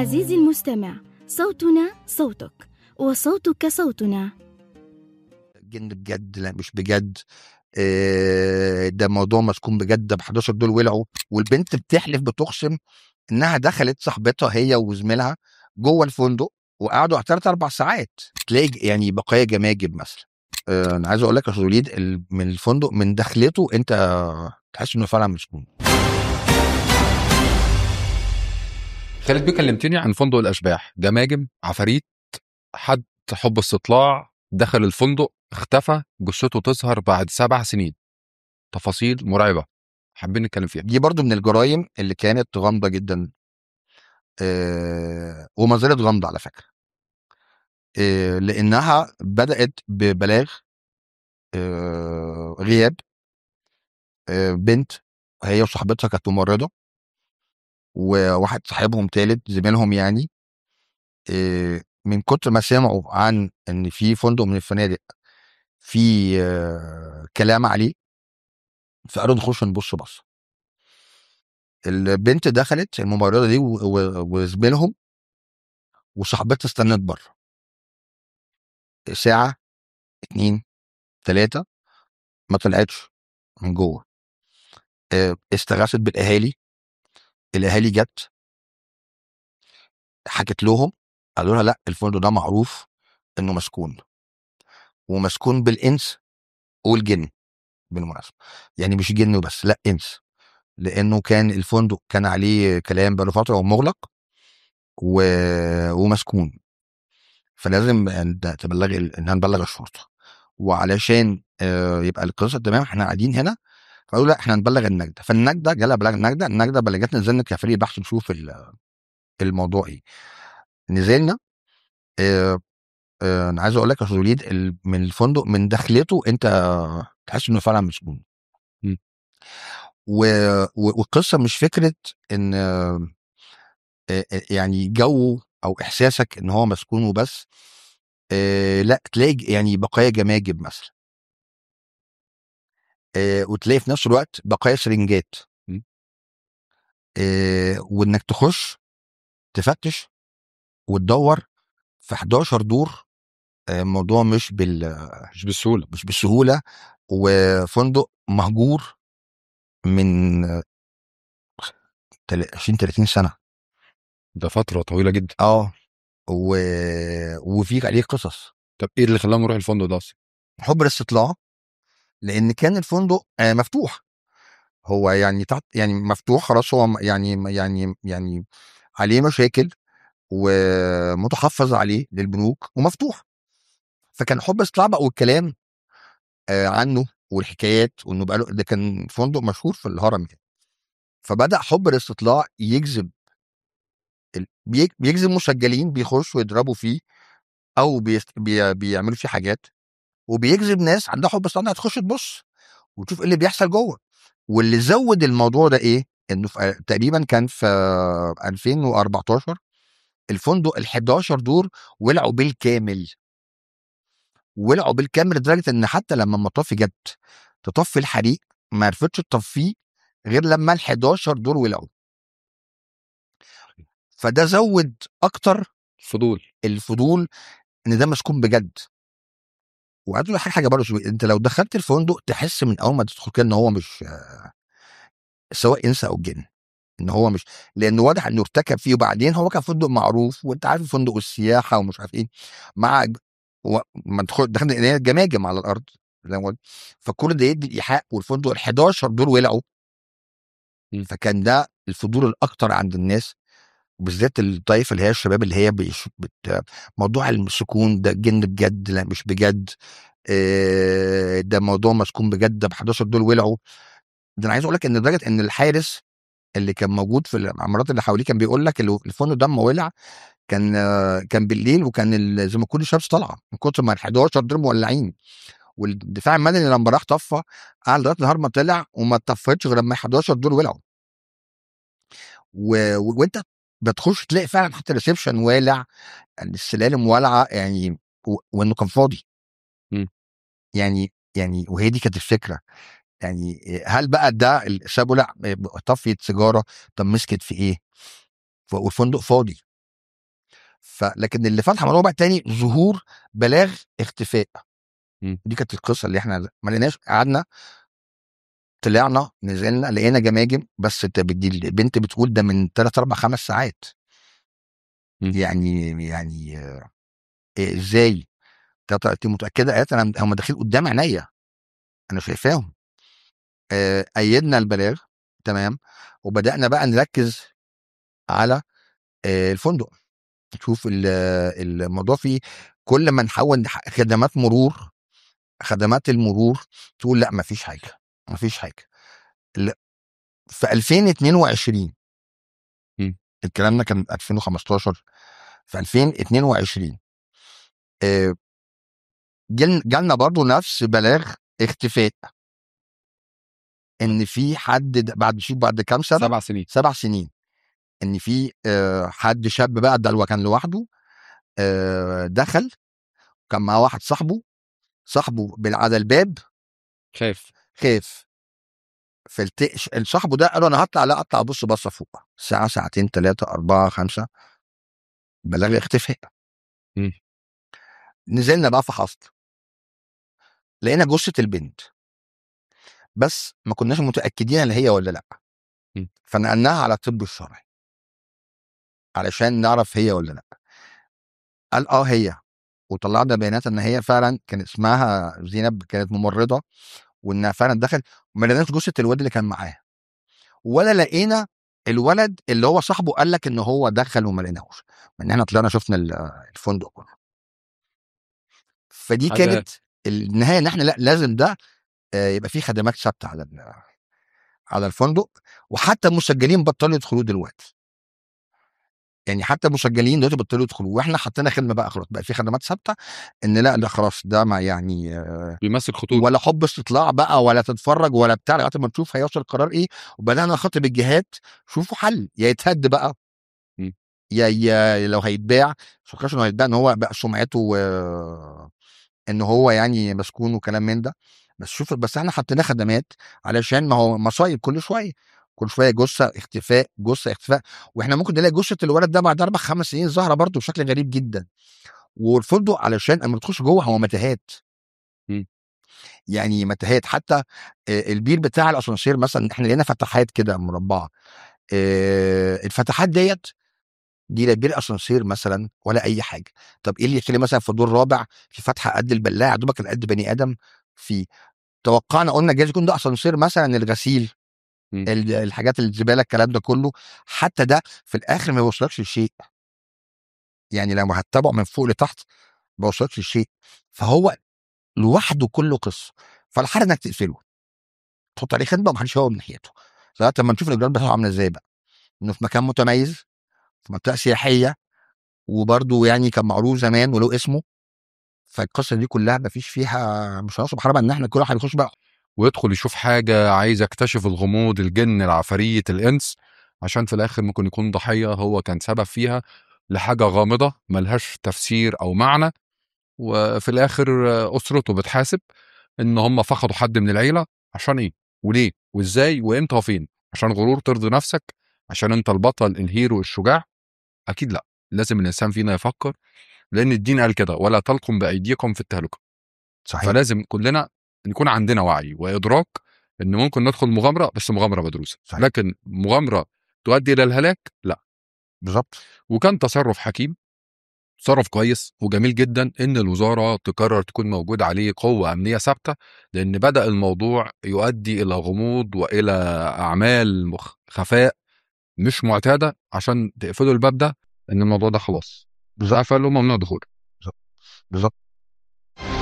عزيزي المستمع صوتنا صوتك وصوتك صوتنا جن بجد لا مش بجد آه، ده موضوع مسكون بجد ده ب 11 دول ولعوا والبنت بتحلف بتقسم انها دخلت صاحبتها هي وزميلها جوه الفندق وقعدوا ثلاث اربع ساعات تلاقي يعني بقايا جماجم مثلا آه، انا عايز اقول لك يا استاذ وليد ال- من الفندق من دخلته انت تحس انه فعلا مسكون خالد بيه كلمتني عن فندق الاشباح جماجم عفاريت حد حب استطلاع دخل الفندق اختفى جثته تظهر بعد سبع سنين تفاصيل مرعبه حابين نتكلم فيها دي برضو من الجرائم اللي كانت غامضه جدا آه، وما زالت غامضه على فكره آه، لانها بدات ببلاغ آه، غياب آه، بنت هي وصاحبتها كانت ممرضه وواحد صاحبهم تالت زميلهم يعني آه، من كتر ما سمعوا عن ان في فندق من الفنادق في آه، كلام عليه فقالوا نخش نبص بص البنت دخلت الممرضه دي و- و- وزميلهم وصاحبتها استنت بره ساعه اتنين تلاته ما طلعتش من جوه آه، استغاثت بالاهالي الاهالي جت حكت لهم قالوا لها لا الفندق ده معروف انه مسكون ومسكون بالانس والجن بالمناسبه يعني مش جن وبس لا انس لانه كان الفندق كان عليه كلام بقاله فتره ومغلق و... ومسكون فلازم أن تبلغي انها نبلغ الشرطه وعلشان آه، يبقى القصه تمام احنا قاعدين هنا فقالوا لا احنا نبلغ النجده فالنجده جالها بلاغ النجده النجده بلغتنا نزلنا كفريق بحث نشوف ال- الموضوع ايه نزلنا آه، آه، انا عايز اقول لك يا استاذ وليد ال- من الفندق من دخلته انت تحس انه فعلا مسكون مم. و... و- والقصه مش فكره ان آه، آه، يعني جو او احساسك ان هو مسكون وبس آه، لا تلاقي ج- يعني بقايا جماجم مثلا آه، وتلاقي في نفس الوقت بقايا سرنجات م. آه، وانك تخش تفتش وتدور في 11 دور آه، الموضوع مش بال مش بالسهوله مش بالسهوله وفندق مهجور من آه، تل- 20 30 سنه ده فتره طويله جدا اه و... وفي عليه قصص طب ايه اللي خلانا نروح الفندق ده اصلا حب الاستطلاع لان كان الفندق آه، مفتوح هو يعني تحت يعني مفتوح خلاص هو م- يعني يعني يعني عليه مشاكل ومتحفظ عليه للبنوك ومفتوح فكان حب الاستطلاع بقى والكلام آه، عنه والحكايات وانه بقى له ده كان فندق مشهور في الهرم يعني فبدا حب الاستطلاع يجذب ال- بي- بيجذب مسجلين بيخشوا يضربوا فيه او بيست... بي... بيعملوا فيه حاجات وبيجذب ناس عندها حب استطلاع إنها تخش تبص وتشوف ايه اللي بيحصل جوه واللي زود الموضوع ده ايه انه في تقريبا كان في 2014 الفندق ال 11 دور ولعوا بالكامل ولعوا بالكامل لدرجه ان حتى لما المطافي جت تطفي الحريق ما عرفتش تطفيه غير لما ال 11 دور ولعوا فده زود اكتر الفضول الفضول ان ده مسكون بجد وعايز اقول لك حاجه برضه شوية. انت لو دخلت الفندق تحس من اول ما تدخل كده ان هو مش آه، سواء انس او جن ان هو مش لانه واضح انه ارتكب فيه وبعدين هو كان فندق معروف وانت عارف فندق السياحه ومش عارف ايه مع و- ما تدخل دخلنا إن هي جماجم على الارض زي ما قلت فكل ده يدي الايحاء والفندق ال 11 دول ولعوا م. فكان ده الفضول الاكتر عند الناس وبالذات الطائفه اللي هي الشباب اللي هي بيش بت... موضوع السكون ده جن بجد لا مش بجد آه، ده موضوع مسكون بجد ده ب 11 دول ولعوا ده انا عايز اقول لك ان لدرجه ان الحارس اللي كان موجود في العمارات اللي حواليه كان بيقول لك ال- الفندق ده اما ولع كان آه، كان بالليل وكان ال- زي ما تكون الشمس طالعه من كتر ما ال 11 دول مولعين والدفاع المدني لما راح طفى قعد لغايه النهار ما طلع وما طفتش غير لما 11 دول ولعوا و... و... وانت بتخش تلاقي فعلا حتى الريسبشن والع يعني السلالم والعه يعني و... وانه كان فاضي مم. يعني يعني وهي دي كانت الفكره يعني هل بقى ده ال- سابه لا طفيت سيجاره طب مسكت في ايه ف- والفندق فاضي فلكن اللي فتح موضوع بقى تاني ظهور بلاغ اختفاء مم. دي كانت القصه اللي احنا ما لقيناش قعدنا طلعنا نزلنا لقينا جماجم بس انت بدي البنت بتقول ده من 3 4 5 ساعات مم. يعني يعني آه، إيه ازاي طب انت متاكده قالت انا هم داخلين قدام عينيا انا شايفاهم آه، ايدنا البلاغ تمام وبدانا بقى نركز على آه، الفندق نشوف ال- الموضوع فيه كل ما نحاول نح- خدمات مرور خدمات المرور تقول لا مفيش حاجه مفيش حاجه لا، في 2022 مم. الكلام ده كان 2015 في 2022 آه، جال- جالنا برضو نفس بلاغ اختفاء ان في حد د- بعد شوف بعد كام سنه سبع سنين سبع سنين ان في آه، حد شاب بقى ده هو كان لوحده آه، دخل كان معاه واحد صاحبه صاحبه بال- على الباب خاف خاف فالت... صاحبه ده قال له انا هطلع لا اطلع ابص بصه فوق ساعه ساعتين ثلاثه اربعه خمسه بلغ اختفاء مم. نزلنا بقى فحصت لقينا جثه البنت بس ما كناش متاكدين هل هي ولا لا مم. فنقلناها على الطب الشرعي علشان نعرف هي ولا لا قال اه هي وطلعنا بيانات ان هي فعلا كان اسمها زينب كانت ممرضه وانها فعلا دخل ما لقيناش جثه الواد اللي كان معاها ولا لقينا الولد اللي هو صاحبه قال لك ان هو دخل وما لقيناهوش ان احنا طلعنا شفنا ال- الفندق كله فدي حاجة- كانت النهايه ان احنا لا لازم ده آه، يبقى فيه خدمات ثابته على ال- على الفندق وحتى المسجلين بطلوا يدخلوا دلوقتي يعني حتى المسجلين دلوقتي بطلوا يدخلوا واحنا حطينا خدمه بقى خلاص بقى في خدمات ثابته ان لا ده خلاص ده ما يعني آه، بيمثل خطوط ولا حب استطلاع بقى ولا تتفرج ولا بتاع لغايه ما نشوف هيوصل القرار ايه وبدانا نخاطب الجهات شوفوا حل يا يتهد بقى مم. يا يا لو هيتباع ما فكرش انه هيتباع ان هو بقى سمعته آه، ان هو يعني مسكون وكلام من ده بس شوف بس احنا حطينا خدمات علشان ما هو مصايب كل شويه كل شويه جثه اختفاء جثه اختفاء واحنا ممكن نلاقي جثه الولد ده بعد اربع خمس سنين ظاهره برضه بشكل غريب جدا والفندق علشان اما تخش جوه هو متاهات مم. يعني متاهات حتى آه، البير بتاع الاسانسير مثلا احنا لقينا فتحات كده مربعه آه، الفتحات ديت دي لا بير اسانسير مثلا ولا اي حاجه طب ايه اللي يخلي مثلا في دور رابع في فتحه قد البلاعه يا دوبك قد بني ادم في توقعنا قلنا جايز يكون ده اسانسير مثلا الغسيل مم. ال- الحاجات الزباله الكلام ده كله حتى ده في الاخر ما يوصلكش لشيء يعني لو هتتابعه من فوق لتحت ما يوصلكش لشيء فهو لوحده كله قصه فالحل انك تقفله تحط عليه خدمه ومحدش يقوم من ناحيته لغايه لما نشوف الاجراءات بتاعته عامله ازاي بقى انه في مكان متميز في منطقه سياحيه وبرده يعني كان معروف زمان وله اسمه فالقصه دي كلها مفيش فيها مش هنصب حرام ان احنا كل واحد يخش بقى ويدخل يشوف حاجة عايز يكتشف الغموض الجن العفاريت الإنس عشان في الآخر ممكن يكون ضحية هو كان سبب فيها لحاجة غامضة ملهاش تفسير أو معنى وفي الآخر آه، أسرته بتحاسب إن هم فقدوا حد من العيلة عشان إيه وليه وإزاي وإمتى وفين عشان غرور ترضي نفسك عشان أنت البطل الهيرو الشجاع أكيد لأ لازم الإنسان فينا يفكر لأن الدين قال كده ولا تلقم بأيديكم في التهلكة صحيح فلازم كلنا يكون عندنا وعي وادراك ان ممكن ندخل مغامره بس مغامره مدروسه صحيح. لكن مغامره تؤدي الى الهلاك لا بالظبط وكان تصرف حكيم تصرف كويس وجميل جدا ان الوزاره تقرر تكون موجود عليه قوه امنيه ثابته لان بدا الموضوع يؤدي الى غموض والى اعمال مخ- خفاء مش معتاده عشان تقفلوا الباب ده ان الموضوع ده خلاص بالظبط قفلوا ممنوع دخول بالظبط